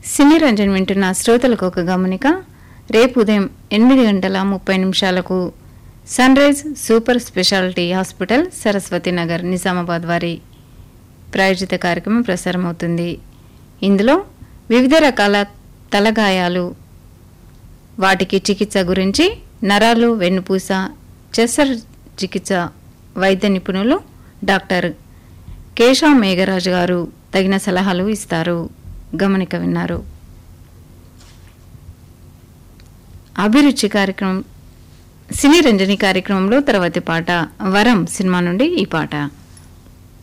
సినీ రంజన్ వింటున్న శ్రోతలకు ఒక గమనిక రేపు ఉదయం ఎనిమిది గంటల ముప్పై నిమిషాలకు sunrise super speciality hospital Saraswati Nagar Nizamabad వారి ప్రాయోజిత కార్యక్రమం ప్రసారమవుతుంది ఇందులో వివిధ రకాల తలగాయాలు వాటికి చికిత్స గురించి నరాలు వెన్నుపూస చెస్సర్ చికిత్స వైద్య నిపుణులు డాక్టర్ కేశవ మేఘరాజు గారు తగిన సలహాలు ఇస్తారు గమనిక విన్నారు అభిరుచి కార్యక్రమం సినీ రంజని కార్యక్రమంలో తర్వాతి పాట వరం సినిమా నుండి ఈ పాట